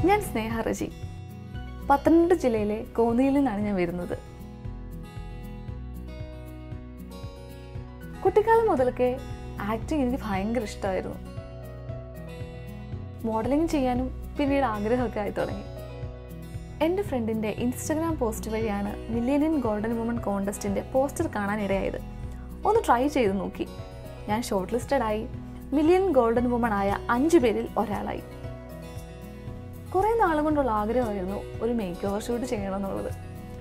ഞാൻ സ്നേഹ റജി പത്തനംതിട്ട ജില്ലയിലെ കോന്നിയിൽ നിന്നാണ് ഞാൻ വരുന്നത് കുട്ടിക്കാലം മുതലൊക്കെ ആക്ടിങ് എനിക്ക് ഭയങ്കര ഇഷ്ടമായിരുന്നു മോഡലിംഗ് ചെയ്യാനും പിന്നീട് ആഗ്രഹമൊക്കെ ആയി തുടങ്ങി എൻ്റെ ഫ്രണ്ടിൻ്റെ ഇൻസ്റ്റഗ്രാം പോസ്റ്റ് വഴിയാണ് മില്ലേനിയൻ ഗോൾഡൻ വുമൺ കോൺടെസ്റ്റിൻ്റെ പോസ്റ്റർ കാണാനിടയായത് ഒന്ന് ട്രൈ ചെയ്ത് നോക്കി ഞാൻ ഷോർട്ട് ലിസ്റ്റഡ് ആയി മില്യൻ ഗോൾഡൻ വുമൺ ആയ അഞ്ചു പേരിൽ ഒരാളായി കുറേ നാളും കൊണ്ടുള്ള ആഗ്രഹമായിരുന്നു ഒരു മേക്ക് ഓവർ ഷൂട്ട് ചെയ്യണമെന്നുള്ളത്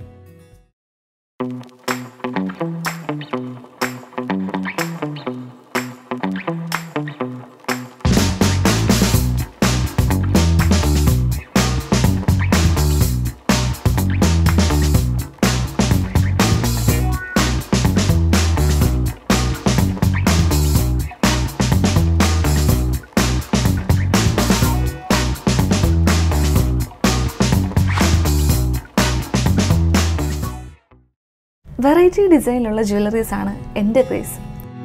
വെറൈറ്റി ഡിസൈനിലുള്ള ജ്വല്ലറീസ് ആണ് എൻ്റെ ക്രേസ്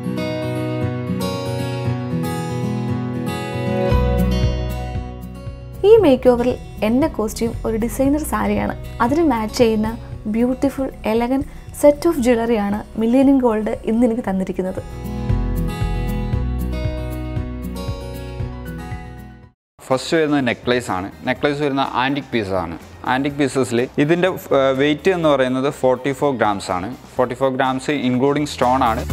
ഈ മേക്ക് ഓവറിൽ എൻ്റെ കോസ്റ്റ്യൂം ഒരു ഡിസൈനർ സാരിയാണ് അതിന് മാച്ച് ചെയ്യുന്ന ബ്യൂട്ടിഫുൾ എലഗൻ സെറ്റ് ഓഫ് ജ്വല്ലറിയാണ് മില്ലേനിയം ഗോൾഡ് ഇന്ന് എനിക്ക് തന്നിരിക്കുന്നത് ഫസ്റ്റ് വരുന്നത് നെക്ലേസ് ആണ് നെക്ലേസ് വരുന്ന ആൻറ്റിക് പീസസ് ആണ് ആൻറ്റിക് പീസസിൽ ഇതിൻ്റെ വെയിറ്റ് എന്ന് പറയുന്നത് ഫോർട്ടി ഫോർ ഗ്രാംസ് ആണ് forty four grams including stone ആണ്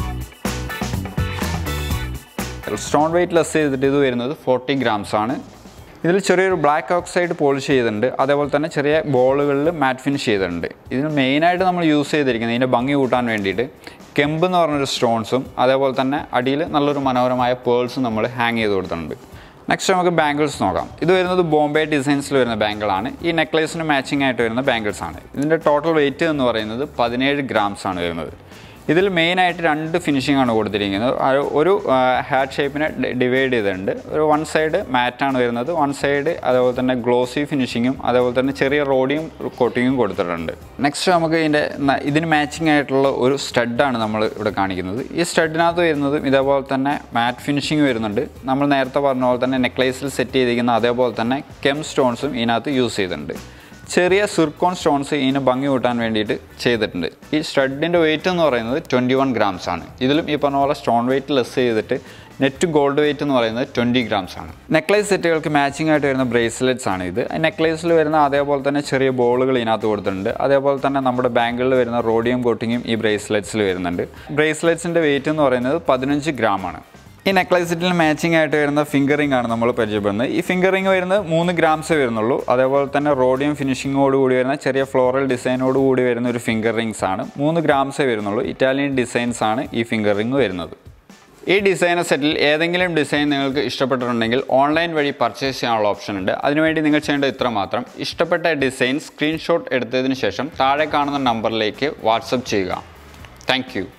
സ്റ്റോൺ വെയിറ്റ് ലെസ് ചെയ്തിട്ട് ഇത് വരുന്നത് ഫോർട്ടി ഗ്രാംസ് ആണ് ഇതിൽ ചെറിയൊരു ബ്ലാക്ക് ഓക്സൈഡ് പോളിഷ് ചെയ്തിട്ടുണ്ട് അതേപോലെ തന്നെ ചെറിയ ബോളുകളിൽ മാറ്റ് ഫിനിഷ് ചെയ്തിട്ടുണ്ട് ഇതിന് മെയിനായിട്ട് നമ്മൾ യൂസ് ചെയ്തിരിക്കുന്നത് ഇതിൻ്റെ ഭംഗി കൂട്ടാൻ വേണ്ടിയിട്ട് കെമ്പ് എന്ന് പറഞ്ഞൊരു സ്റ്റോൺസും അതേപോലെ തന്നെ അടിയിൽ നല്ലൊരു മനോഹരമായ പേൾസും നമ്മൾ ഹാങ് ചെയ്ത് കൊടുത്തിട്ടുണ്ട് നെക്സ്റ്റ് നമുക്ക് ബാംഗിൾസ് നോക്കാം ഇത് വരുന്നത് ബോംബെ ഡിസൈൻസിൽ വരുന്ന ബാങ്കിളാണ് ഈ നെക്ലേസിന് മാച്ചിങ് ആയിട്ട് വരുന്ന ബാംഗിൾസ് ആണ് ഇതിൻ്റെ ടോട്ടൽ വെയിറ്റ് എന്ന് പറയുന്നത് പതിനേഴ് ഗ്രാംസ് ആണ് വരുന്നത് ഇതിൽ മെയിനായിട്ട് രണ്ട് ഫിനിഷിംഗ് ആണ് കൊടുത്തിരിക്കുന്നത് അത് ഒരു ഹാറ്റ് ഷേപ്പിനെ ഡിവൈഡ് ചെയ്തിട്ടുണ്ട് ഒരു വൺ സൈഡ് മാറ്റാണ് വരുന്നത് വൺ സൈഡ് അതേപോലെ തന്നെ ഗ്ലോസി ഫിനിഷിങ്ങും അതേപോലെ തന്നെ ചെറിയ റോഡിയും കോട്ടിങ്ങും കൊടുത്തിട്ടുണ്ട് നെക്സ്റ്റ് നമുക്ക് ഇതിൻ്റെ ന- ഇതിന് മാച്ചിങ് ആയിട്ടുള്ള ഒരു സ്റ്റഡാണ് നമ്മൾ ഇവിടെ കാണിക്കുന്നത് ഈ സ്റ്റഡിനകത്ത് വരുന്നത് ഇതേപോലെ തന്നെ മാറ്റ് ഫിനിഷിങ് വരുന്നുണ്ട് നമ്മൾ നേരത്തെ പറഞ്ഞ പോലെ തന്നെ നെക്ലേസിൽ സെറ്റ് ചെയ്തിരിക്കുന്ന അതേപോലെ തന്നെ കെം സ്റ്റോൺസും ഇതിനകത്ത് യൂസ് ചെയ്തിട്ടുണ്ട് ചെറിയ സിർക്കോൺ സ്റ്റോൺസ് ഇതിന് ഭംഗി കൂട്ടാൻ വേണ്ടിയിട്ട് ചെയ്തിട്ടുണ്ട് ഈ സ്റ്റഡിൻ്റെ വെയിറ്റ് എന്ന് പറയുന്നത് ട്വൻറ്റി വൺ ഗ്രാംസ് ആണ് ഇതിലും ഈ പറഞ്ഞ പോലെ സ്റ്റോൺ വെയിറ്റ് ലെസ് ചെയ്തിട്ട് നെറ്റ് ഗോൾഡ് വെയിറ്റ് എന്ന് പറയുന്നത് ട്വൻറ്റി ഗ്രാംസ് ആണ് നെക്ലേസ് സെറ്റുകൾക്ക് മാച്ചിങ് ആയിട്ട് വരുന്ന ബ്രേസ്ലെറ്റ്സ് ആണ് ഇത് നെക്ലേസിൽ വരുന്ന അതേപോലെ തന്നെ ചെറിയ ബോളുകൾ ഇതിനകത്ത് കൊടുത്തിട്ടുണ്ട് അതേപോലെ തന്നെ നമ്മുടെ ബാങ്കിളിൽ വരുന്ന റോഡിയം കോട്ടിങ്ങും ഈ ബ്രേസ്ലെറ്റ്സിൽ വരുന്നുണ്ട് ബ്രേസ്ലെറ്റ്സിൻ്റെ വെയിറ്റ് എന്ന് പറയുന്നത് പതിനഞ്ച് ഗ്രാം ആണ് ഈ നെക്ലേസ് സെറ്റിൽ മാച്ചിങ് ആയിട്ട് വരുന്ന ഫിംഗറിംഗ് ആണ് നമ്മൾ പരിചയപ്പെടുന്നത് ഈ ഫിംഗറിംഗ് വരുന്നത് മൂന്ന് ഗ്രാംസേ വരുന്നുള്ളൂ അതേപോലെ തന്നെ റോഡിയം ഫിനിഷിങ്ങോട് കൂടി വരുന്ന ചെറിയ ഫ്ലോറൽ ഡിസൈനോട് കൂടി വരുന്ന ഒരു ഫിംഗർ റിങ്സ് ആണ് മൂന്ന് ഗ്രാംസേ വരുന്നുള്ളൂ ഇറ്റാലിയൻ ഡിസൈൻസ് ആണ് ഈ ഫിംഗർ റിംഗ് വരുന്നത് ഈ ഡിസൈനർ സെറ്റിൽ ഏതെങ്കിലും ഡിസൈൻ നിങ്ങൾക്ക് ഇഷ്ടപ്പെട്ടിട്ടുണ്ടെങ്കിൽ ഓൺലൈൻ വഴി പർച്ചേസ് ചെയ്യാനുള്ള ഓപ്ഷൻ ഉണ്ട് അതിനുവേണ്ടി നിങ്ങൾ ചെയ്യേണ്ടത് ഇത്ര മാത്രം ഇഷ്ടപ്പെട്ട ഡിസൈൻ സ്ക്രീൻഷോട്ട് എടുത്തതിന് ശേഷം താഴെ കാണുന്ന നമ്പറിലേക്ക് വാട്സപ്പ് ചെയ്യുക thank you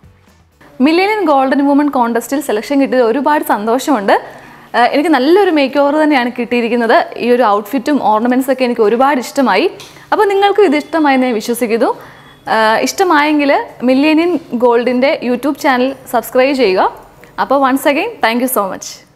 millennium golden woman കോൺടെസ്റ്റിൽ സെലക്ഷൻ കിട്ടിയത് ഒരുപാട് സന്തോഷമുണ്ട് ഏഹ് എനിക്ക് നല്ലൊരു മേക്ക് ഓവർ തന്നെയാണ് കിട്ടിയിരിക്കുന്നത് ഈ ഒരു ഔട്ട്ഫിറ്റും ഓർണമെൻറ്റ്സ് ഒക്കെ എനിക്ക് ഒരുപാട് ഇഷ്ടമായി അപ്പോൾ നിങ്ങൾക്കും ഇത് ഇഷ്ടമായെന്ന് ഞാൻ വിശ്വസിക്കുന്നു ഏഹ് ഇഷ്ടമായെങ്കിൽ മില്ലേനിയൻ ഗോൾഡിൻ്റെ യൂട്യൂബ് ചാനൽ സബ്സ്ക്രൈബ് ചെയ്യുക അപ്പോൾ once again thank you so much